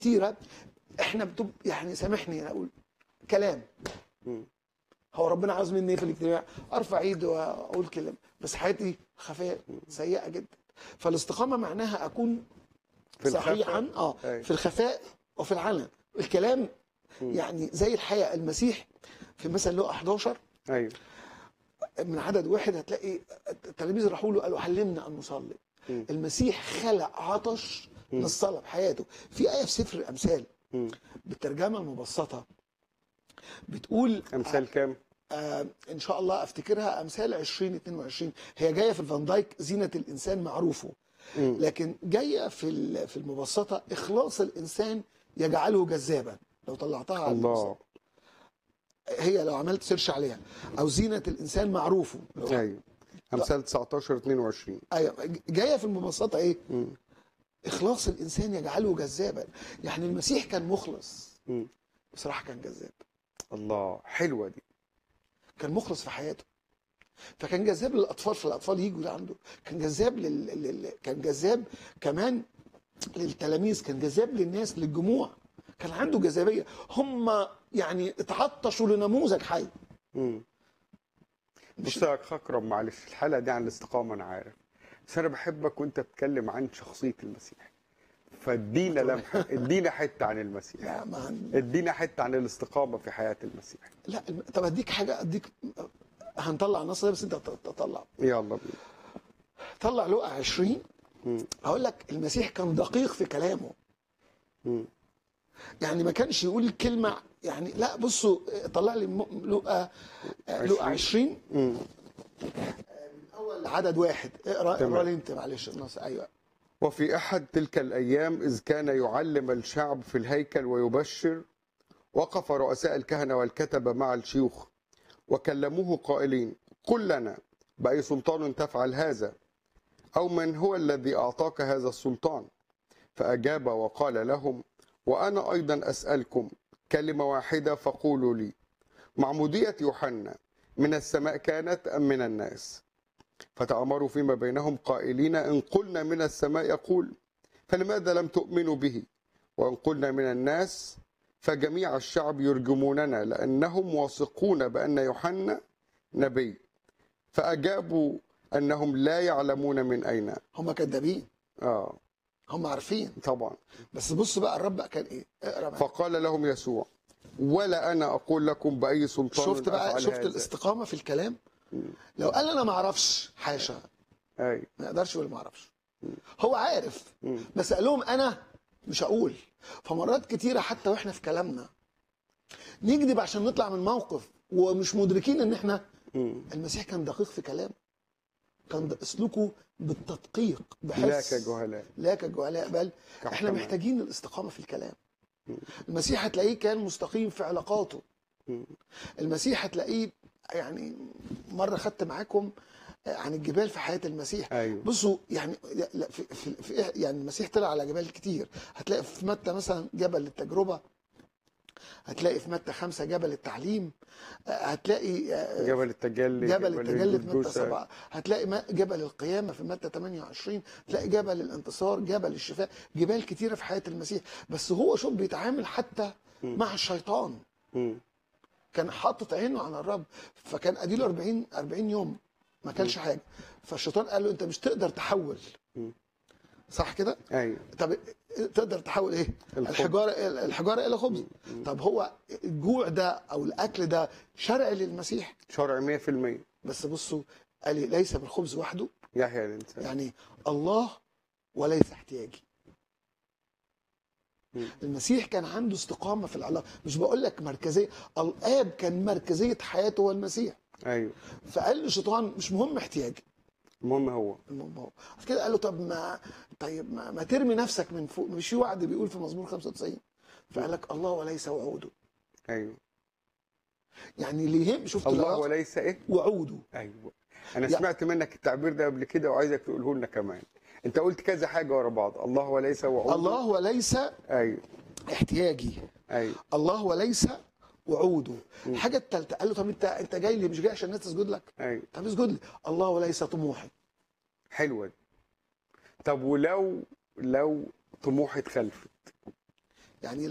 كتيره احنا بتب يعني سامحني اقول كلام مم. هو ربنا عاوز مني ايه في الاجتماع ارفع ايدي واقول كلام بس حياتي خفاء سيئه جدا فالاستقامه معناها اكون في الخفاء. صحيحا اه أيوة. في الخفاء وفي العلن الكلام مم. يعني زي الحياه المسيح في مثلا لقا 11 ايوه من عدد واحد هتلاقي التلاميذ راحوا له قالوا علمنا ان نصلي مم. المسيح خلق عطش مم. للصلاه بحياته في ايه في سفر الامثال مم. بالترجمه المبسطه بتقول امثال كام؟ آه ان شاء الله افتكرها امثال 20 22 هي جايه في الفان دايك زينه الانسان معروفه مم. لكن جايه في ال- في المبسطه اخلاص الانسان يجعله جذابا لو طلعتها على الله المبسطة. هي لو عملت سيرش عليها او زينه الانسان معروفه لو- ايوه امثال 19 22 ايوه جايه في المبسطه ايه مم. اخلاص الانسان يجعله جذابا يعني المسيح كان مخلص مم. بصراحه كان جذاب الله حلوه دي كان مخلص في حياته فكان جذاب للاطفال فالاطفال يجوا عنده كان جذاب لل... لل... كان جذاب كمان للتلاميذ كان جذاب للناس للجموع كان عنده جاذبيه هم يعني اتعطشوا لنموذج حي مم. مش بص يا اخ اكرم معلش الحلقه دي عن الاستقامه انا عارف بس انا بحبك وانت بتتكلم عن شخصيه المسيح فادينا لمحه ادينا حته عن المسيح لا ما عن... ادينا حته عن الاستقامه في حياه المسيح لا الم- طب اديك حاجه اديك هنطلع النص ده بس انت تطلع يلا بينا طلع لقا 20 مم. هقول لك المسيح كان دقيق في كلامه مم. يعني ما كانش يقول كلمه يعني لا بصوا طلع لي م- لقا لقا 20 مم. اول عدد واحد اقرا تمام. اقرا لي انت معلش النص ايوه وفي احد تلك الايام اذ كان يعلم الشعب في الهيكل ويبشر وقف رؤساء الكهنه والكتبه مع الشيوخ وكلموه قائلين قل لنا باي سلطان تفعل هذا او من هو الذي اعطاك هذا السلطان فاجاب وقال لهم وانا ايضا اسالكم كلمه واحده فقولوا لي معموديه يوحنا من السماء كانت ام من الناس فتأمروا فيما بينهم قائلين إن قلنا من السماء يقول فلماذا لم تؤمنوا به وإن قلنا من الناس فجميع الشعب يرجموننا لأنهم واثقون بأن يوحنا نبي فأجابوا أنهم لا يعلمون من أين هم كذابين آه هم عارفين طبعا بس بص بقى الرب بقى كان ايه اقرا معايا فقال لهم يسوع ولا أنا أقول لكم بأي سلطان شفت بقى أفعل شفت هذا. الاستقامه في الكلام مم. لو قال انا ما اعرفش حاشا أي ما يقدرش يقول ما اعرفش هو عارف مم. بس قال لهم انا مش هقول فمرات كتيره حتى واحنا في كلامنا نكذب عشان نطلع من موقف ومش مدركين ان احنا مم. المسيح كان دقيق في كلامه كان د- سلوكه بالتدقيق لا بحس كجهلاء لا كجهلاء بل احنا كحكماء. محتاجين الاستقامه في الكلام مم. المسيح هتلاقيه كان مستقيم في علاقاته مم. المسيح هتلاقيه يعني مره خدت معاكم عن الجبال في حياه المسيح أيوه بصوا يعني لا في, في, في يعني المسيح طلع على جبال كتير هتلاقي في متى مثلا جبل التجربه هتلاقي في متى خمسة جبل التعليم هتلاقي آه، جبل التجلي جبل التجلي في متى الجلجوسة. سبعة هتلاقي ما- جبل القيامة في متى 28 تلاقي جبل الانتصار جبل الشفاء جبال كتيرة في حياة المسيح بس هو شوف بيتعامل حتى مم. مع الشيطان مم. كان حاطط عينه على الرب فكان اديله 40 40 يوم ما كلش حاجه فالشيطان قال له انت مش تقدر تحول مم. صح كده أيوه طب تقدر تحول ايه الخبز. الحجاره الحجاره الى خبز طب هو الجوع ده او الاكل ده شرع للمسيح شرع 100% بس بصوا قال لي ليس بالخبز وحده يحيى الانسان يعني الله وليس احتياجي مم. المسيح كان عنده استقامه في العلاقه مش بقول لك مركزيه الاب كان مركزيه حياته هو المسيح ايوه فقال للشيطان مش مهم احتياجي المهم هو المهم هو عشان كده قال له طب ما طيب ما, ما ترمي نفسك من فوق مش في وعد بيقول في مزمور 95 فقال لك الله وليس وعوده ايوه يعني اللي يهم شفت الله العلاقة؟ وليس ايه وعوده ايوه انا يا- سمعت منك التعبير ده قبل كده وعايزك تقوله لنا كمان انت قلت كذا حاجه ورا بعض الله وليس وعوده الله وليس ايوه احتياجي ايوه الله وليس وعوده مم. الحاجه الثالثه قال له طب انت انت جاي لي مش جاي عشان الناس تسجد لك ايوه طب اسجد لي الله وليس طموحي حلوه دي طب ولو لو طموحي اتخلفت يعني